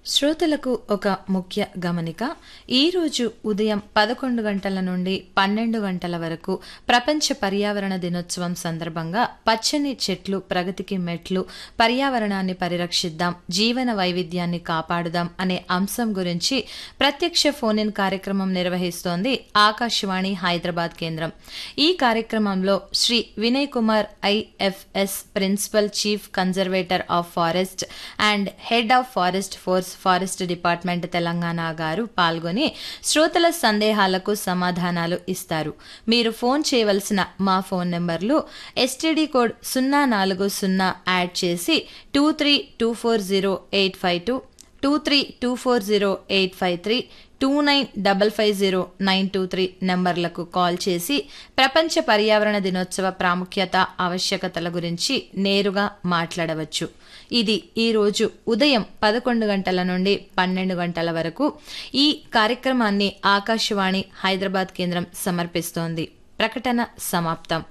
శ్రోతలకు ఒక ముఖ్య గమనిక ఈరోజు ఉదయం పదకొండు గంటల నుండి పన్నెండు గంటల వరకు ప్రపంచ పర్యావరణ దినోత్సవం సందర్భంగా పచ్చని చెట్లు ప్రగతికి మెట్లు పర్యావరణాన్ని పరిరక్షిద్దాం జీవన వైవిధ్యాన్ని కాపాడుదాం అనే అంశం గురించి ప్రత్యక్ష ఫోన్ ఇన్ కార్యక్రమం నిర్వహిస్తోంది ఆకాశవాణి హైదరాబాద్ కేంద్రం ఈ కార్యక్రమంలో Shri Vinay Kumar IFS principal chief conservator of forest and head of forest force forest department Telangana garu పాల్గొని శ్రోతల సందేహాలకు సమాధానాలు ఇస్తారు మీరు ఫోన్ చేయవలసిన మా ఫోన్ నెంబర్లు ఎస్టీడీ కోడ్ సున్నా నాలుగు సున్నా యాడ్ చేసి two three two four zero eight five two two three two four zero eight five three two nine double five zero nine two three నెంబర్లకు కాల్ చేసి ప్రపంచ పర్యావరణ దినోత్సవ ప్రాముఖ్యత ఆవశ్యకతల గురించి నేరుగా మాట్లాడవచ్చు ఇది ఈరోజు ఉదయం పదకొండు గంటల నుండి పన్నెండు గంటల వరకు ఈ కార్యక్రమాన్ని ఆకాశవాణి హైదరాబాద్ కేంద్రం సమర్పిస్తోంది ప్రకటన సమాప్తం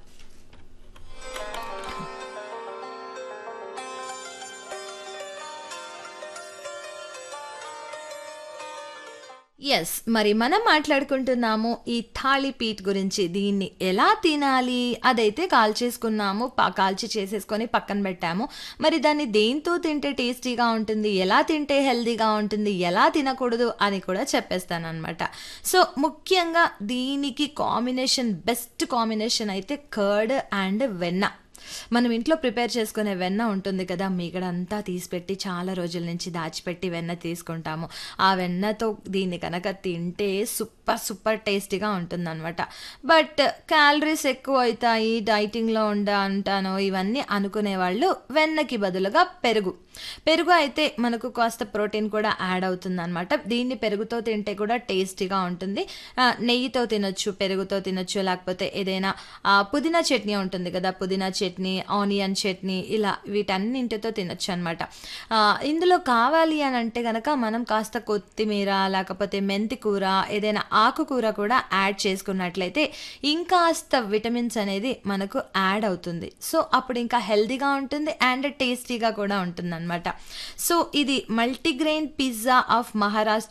ఎస్ మరి మనం మాట్లాడుకుంటున్నాము ఈ థాళీ పీట్ గురించి దీన్ని ఎలా తినాలి అదైతే కాల్ చేసుకున్నాము ప- కాల్చి చేసేసుకొని పక్కన పెట్టాము మరి దాన్ని దేంతో తింటే టేస్టీగా ఉంటుంది ఎలా తింటే హెల్తీగా ఉంటుంది ఎలా తినకూడదు అని కూడా చెప్పేస్తాను అనమాట సో ముఖ్యంగా దీనికి కాంబినేషన్ బెస్ట్ కాంబినేషన్ అయితే కర్డ్ అండ్ వెన్న మనం ఇంట్లో ప్రిపేర్ చేసుకునే వెన్న ఉంటుంది కదా మీగడ అంతా తీసిపెట్టి చాలా రోజుల నుంచి దాచిపెట్టి వెన్న తీసుకుంటాము ఆ వెన్నతో దీన్ని కనుక తింటే సూపర్ సూపర్ టేస్టీగా ఉంటుందన్నమాట బట్ క్యాలరీస్ ఎక్కువ అవుతాయి డైటింగ్లో ఉండ అంటాను ఇవన్నీ అనుకునే వాళ్ళు వెన్నకి బదులుగా పెరుగు పెరుగు అయితే మనకు కాస్త ప్రోటీన్ కూడా యాడ్ అవుతుంది అనమాట దీన్ని పెరుగుతో తింటే కూడా టేస్టీగా ఉంటుంది ఆ, నెయ్యితో తినొచ్చు పెరుగుతో తినొచ్చు లేకపోతే ఏదైనా ఆ, పుదీనా చట్నీ ఉంటుంది కదా పుదీనా చట్నీ ఆనియన్ చట్నీ ఇలా వీటన్నింటితో తినొచ్చు అనమాట ఇందులో కావాలి అని అంటే గనక మనం కాస్త కొత్తిమీర లేకపోతే మెంతి కూర ఏదైనా ఆకుకూర కూడా యాడ్ చేసుకున్నట్లయితే ఇంకాస్త విటమిన్స్ అనేది మనకు యాడ్ అవుతుంది సో అప్పుడు ఇంకా హెల్తీగా ఉంటుంది అండ్ టేస్టీగా కూడా ఉంటుంది అనమాట సో ఇది మల్టీగ్రెయిన్ పిజ్జా ఆఫ్ మహారాష్ట్ర